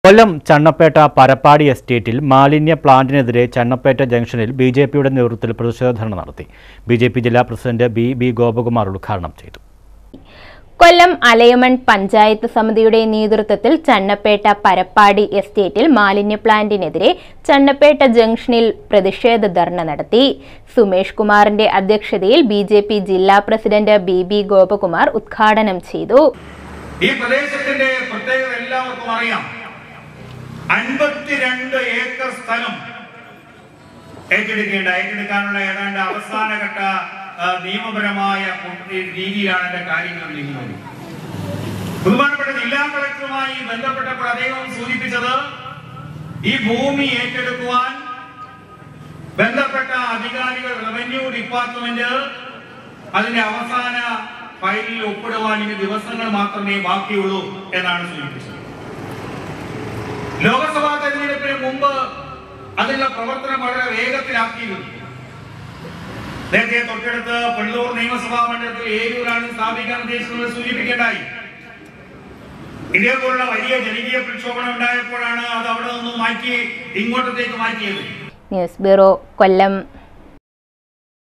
കൊല്ലം ചണ്ണപ്പേട്ട പരപ്പാടി എസ്റ്റേറ്റിൽ മാലിന്യ പ്ലാന്റിനെതിരെ ചണ്ണപ്പേട്ട ജംഗ്ഷനിൽ ബി ജെ പിയുടെ നേതൃത്വത്തിൽ പ്രതിഷേധ ധർണ നടത്തി ബി ജെ പി ജില്ലാ പ്രസിഡന്റ് ബി ബി ഗോപകുമാർ ഉദ്ഘാടനം ചെയ്തു കൊല്ലം അലയമൺ പഞ്ചായത്ത് സമിതിയുടെ നേതൃത്വത്തിൽ ചണ്ണപ്പേട്ട പരപ്പാടി എസ്റ്റേറ്റിൽ മാലിന്യ പ്ലാന്റിനെതിരെ ചണ്ണപ്പേട്ട ജംഗ്ഷനിൽ പ്രതിഷേധ ധർണ നടത്തി സുമേഷ് കുമാറിന്റെ അധ്യക്ഷതയിൽ ബി ജെ പി ജില്ലാ പ്രസിഡന്റ് ബി ബി ഗോപകുമാർ ഉദ്ഘാടനം ചെയ്തു ഈ പ്രദേശത്തിന്റെ പ്രത്യേകത എല്ലാവർക്കും അറിയാം അൻപത്തിരണ്ട് ഏക്കർ സ്ഥലം ഏറ്റെടുക്കേണ്ട ഏറ്റെടുക്കാനുള്ള ഏതാണ്ട് അവസാനഘട്ട ആ, നിയമപരമായ രീതിയിലാണ് എന്റെ കാര്യങ്ങൾ നീങ്ങുന്നത് ബഹുമാനപ്പെട്ട ജില്ലാ കളക്ടറുമായി ബന്ധപ്പെട്ടപ്പോൾ അദ്ദേഹം സൂചിപ്പിച്ചത് ഈ ഭൂമി ഏറ്റെടുക്കുവാൻ ബന്ധപ്പെട്ട അധികാരികൾ റവന്യൂ ഡിപ്പാർട്ട്മെന്റ് അതിന്റെ അവസാന ഫയലിൽ ഒപ്പിടുവാൻ ഇനി ദിവസങ്ങൾ മാത്രമേ ബാക്കിയുള്ളൂ എന്നാണ് സൂചിപ്പിച്ചത് ലോക്സഭാ തെരഞ്ഞെടുപ്പിന് മുമ്പ് അതിനുള്ള പ്രവർത്തനം വളരെ വേഗത്തിലാക്കിയിരുന്നു നേരത്തെ തൊട്ടടുത്ത് പെണ്ണൂർ നിയമസഭാ മണ്ഡലത്തിൽ ഏരൂരാണ് സ്ഥാപിക്കാൻ ഉദ്ദേശിക്കുന്നത് സൂചിപ്പിക്കേണ്ടായി ഇതേപോലുള്ള വലിയ ജനകീയ പ്രക്ഷോഭണം ഉണ്ടായപ്പോഴാണ് അത് അവിടെ നിന്ന് മാറ്റി ഇങ്ങോട്ടത്തേക്ക് മാറ്റിയത് ന്യൂസ് ബ്യൂറോ കൊല്ലം